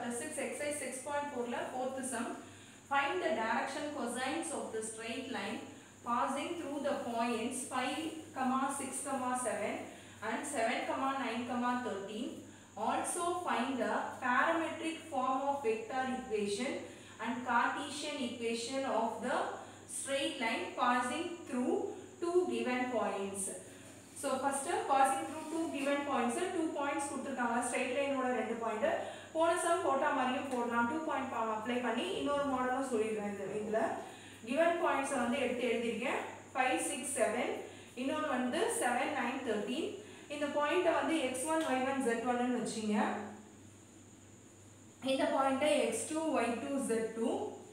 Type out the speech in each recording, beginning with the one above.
chapter 6 exercise 6.4 ல fourth sum find the direction cosines of the straight line passing through the points 5 comma 6 comma 7 and 7 comma 9 comma 13 also find the parametric form of vector equation and Cartesian equation of the straight line passing through two given points so first passing through two given points two points கொடுத்துருக்காங்க straight லைனோட ரெண்டு point போன some போட்டா மாதிரியும் போடலாம் two point apply பண்ணி இன்னொரு மாடலும் சொல்லிடுறேன் இது இதில் கிவன் பாயிண்ட்ஸை வந்து எடுத்து எழுதியிருக்கேன் ஃபைவ் சிக்ஸ் செவன் இன்னொன்று வந்து செவன் நைன் தேர்ட்டீன் இந்த பாயிண்ட்டை வந்து X one Y one Z one வச்சிங்க இந்த பாயிண்ட்டை X two Y two Z two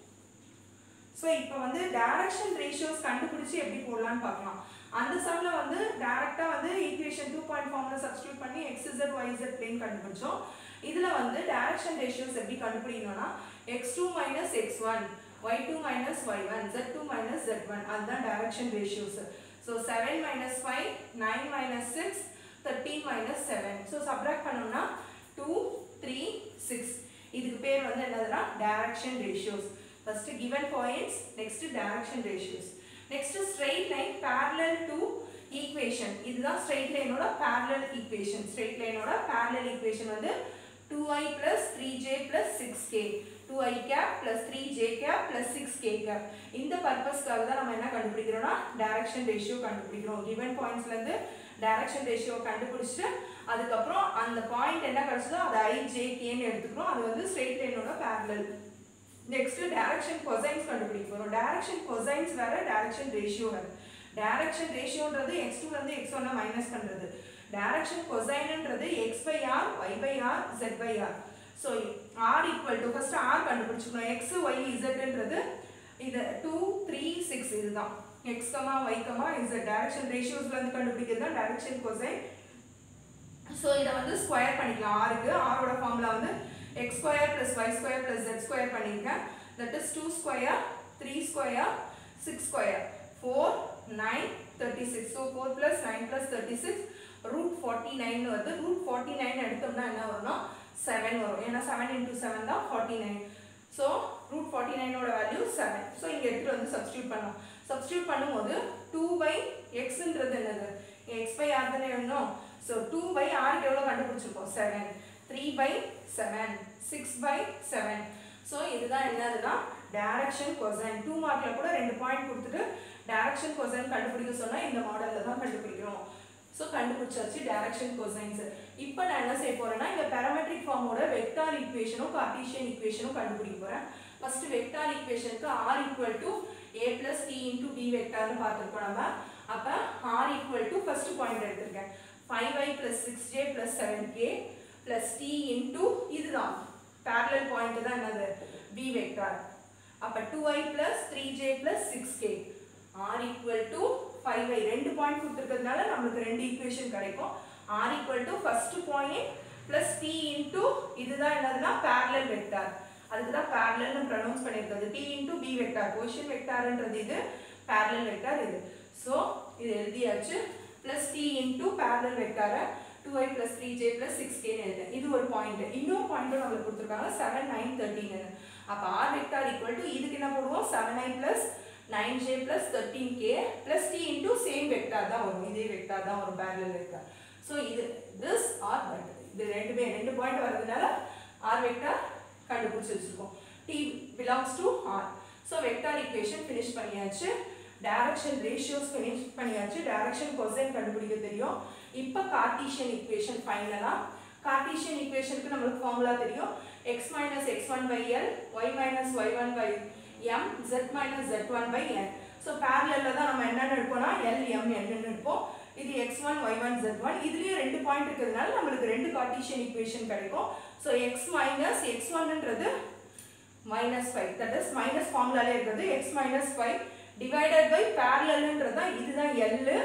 so இப்போ வந்து டைரக்ஷன் ரேஷியோஸ் கண்டுபிடிச்சி எப்படி போடலான்னு பார்க்கலாம் அந்த சம்ல வந்து டைரக்டா வந்து ஈக்குவேஷன் டூ பாயிண்ட் ஃபார்ம்ல சப்ஸ்டியூட் பண்ணி x z y z plane கண்டுபிடிச்சோம் இதுல வந்து டைரக்ஷன் ரேஷியோஸ் எப்படி கண்டுபிடிக்கணும்னா x two minus x one y two minus y one z two minus z one அதுதான் direction ratios so seven minus five nine minus six thirteen minus seven so subtract பண்ணோம்னா two three six இதுக்கு பேர் வந்து என்னதுன்னா direction ratios first given points next direction ratios next straight line parallel to equation இதுதான் straight லைனோட parallel equation straight லைனோட parallel equation வந்து 2i plus 3j plus 6k 2i cap plus 3j cap plus 6k cap இந்த பர்பஸ்க்காக தான் நம்ம என்ன கண்டுபிடிக்கிறோம்னா டைரக்ஷன் ரேஷியோ கண்டுபிடிக்கிறோம் கிவன் பாயிண்ட்ஸ்ல இருந்து டைரக்ஷன் ரேஷியோ கண்டுபிடிச்சிட்டு அதுக்கப்புறம் அந்த பாயிண்ட் என்ன கிடைச்சதோ அதை i j k ன்னு எடுத்துக்கிறோம் அது வந்து ஸ்ட்ரெயிட் லைனோட parallel நெக்ஸ்ட் டைரக்ஷன் கொசைன்ஸ் கண்டுபிடிக்க போறோம் டைரக்ஷன் கொசைன்ஸ் வேற டைரக்ஷன் ரேஷியோ வேற டைரக்ஷன் ரேஷியோன்றது எக்ஸ் டூல இருந்து எக்ஸ் ஒன்னை மைனஸ் பண்றது டைரக்ஷன் கொசைன்ன்றது x by r y by r z by r so r equal to first r கண்டுபிடிச்சுக்கணும் எக்ஸ் ஒய் இசட்ன்றது இது டூ த்ரீ சிக்ஸ் இதுதான் x comma y comma z direction ரேஷியோஸ்ல இருந்து கண்டுபிடிக்கிறது தான் டைரக்ஷன் கொசைன் ஸோ இதை வந்து ஸ்கொயர் பண்ணிக்கலாம் ஆருக்கு ஆரோட ஃபார்முலா வந்து x square plus y square plus z square பண்ணிருக்கேன் that is 2 square 3 square 6 square 4 9 36 so 4 plus 9 plus 36 root 49 வருது root 49 எடுத்தோம்னா என்ன வரும்னா 7 வரும் ஏன்னா 7 into 7 தான் 49 so root 49 ஓட வேல்யூ 7 so இங்க எடுத்துட்டு வந்து சப்ஸ்டியூட் பண்ணலாம் சப்ஸ்டியூட் பண்ணும்போது 2 by xன்றது என்னது x by r தானே வேணும் so 2 by r க்கு எவ்வளவு கண்டுபிடிச்சிருக்கோம் 7 3 by 7 6 by 7 ஸோ இதுதான் என்னதுன்னா டைரக்ஷன் கொசைன் டூ மார்க்கில் கூட ரெண்டு பாயிண்ட் கொடுத்துட்டு டைரக்ஷன் கொசைன் கண்டுபிடிக்க சொன்னால் இந்த மாடலில் தான் கண்டுபிடிக்கிறோம் ஸோ கண்டுபிடிச்சாச்சு டைரக்ஷன் கொசைன்ஸ் இப்போ நான் என்ன செய்ய போறேன்னா இந்த பேராமெட்ரிக் ஃபார்மோட வெக்டார் ஈக்குவேஷனும் கார்டீஷியன் ஈக்குவேஷனும் கண்டுபிடிக்க போகிறேன் ஃபர்ஸ்ட் வெக்டார் ஈக்குவேஷனுக்கு r equal to a plus t into d வெக்டார்னு பார்த்துருக்கோம் நம்ம அப்போ r equal to first point எடுத்திருக்கேன் five i plus six j plus seven k plus t into இதுதான் parallel point தான் என்னது b vector அப்ப 2i plus 3j plus 6k r equal to 5i ரெண்டு பாயிண்ட் கொடுத்துருக்கிறதுனால நம்மளுக்கு ரெண்டு ஈக்குவேஷன் கிடைக்கும் r equal to first point plus t into இதுதான் என்னதுன்னா parallel vector அதுக்கு தான் parallel ப்ரொனவுன்ஸ் பண்ணியிருக்கிறது t into b vector position vectorன்றது இது parallel vector இது ஸோ இது எழுதியாச்சு plus t into parallel vector 2i plus 3j plus 6k எழுது இது ஒரு பாயிண்ட் இன்னொரு பாயிண்ட் நம்மளுக்கு கொடுத்துருக்காங்க 7 9 13 அப்ப r vector equal to இதுக்கு என்ன போடுவோம் 7i plus 9j plus 13k plus t into same vector தான் வரும் இதே vector தான் வரும் parallel vector so இது this or that இது ரெண்டுமே ரெண்டு பாயிண்ட் வரதுனால r vector கண்டுபிடிச்சு வச்சிருக்கோம் t belongs to r so vector equation finish பண்ணியாச்சு டைரக்ஷன் ரேஷியோஸ் ஃபினிஷ் பண்ணியாச்சு டைரக்ஷன் கொசைன் கண்டுபிடிக்க தெரியும் இப்போ கார்டீஷியன் ஈக்குவேஷன் ஃபைனலாக கார்டீஷியன் ஈக்குவேஷனுக்கு நம்மளுக்கு ஃபார்முலா தெரியும் x minus x one by l y minus y one by m z minus z one by n so பேரலில் தான் நம்ம என்னென்னு எடுப்போம்னா எல் எம் என்னன்னு எடுப்போம் இது x one Y one z one இதுலேயும் ரெண்டு பாயிண்ட் இருக்கிறதுனால நம்மளுக்கு ரெண்டு கார்டீஷியன் ஈக்குவேஷன் கிடைக்கும் so x minus x ஒன்ன்றது minus five that is minus ஃபார்முலாலே இருக்கிறது x minus five divided by பேரலல்ன்றது தான் இதுதான் எல்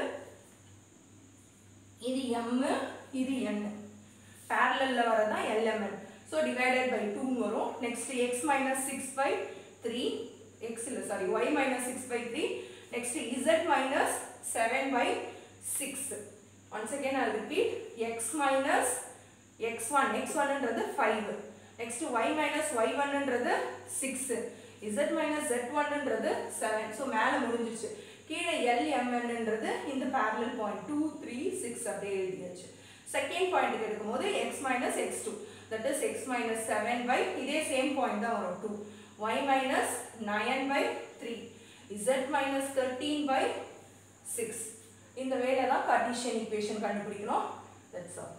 இது எம் இது என் பேரலல்ல வரதான் எல்எம்என் ஸோ டிவைடட் பை டூன்னு வரும் next x minus six by three x இல்லை sorry y minus six by three next z minus seven by six once again I repeat x minus x one x ஒன்ன்றது five next y minus y ஒன்னுன்றது six z minus z ஒன்னுன்றது seven so மேலே முடிஞ்சிச்சு கீழே எல்எம்என்ன்றது இந்த parallel point two three six அப்படியே எழுதியாச்சு செகண்ட் பாயிண்ட்டுக்கு எடுக்கும்போது x minus x two that is x minus seven by இதே சேம் பாயிண்ட் தான் வரும் two y minus nine by three z minus thirteen by six இந்த வேலை தான் கார்டீஷியன் ஈக்குவேஷன் கண்டுபிடிக்கணும் தட்ஸ் ஆல்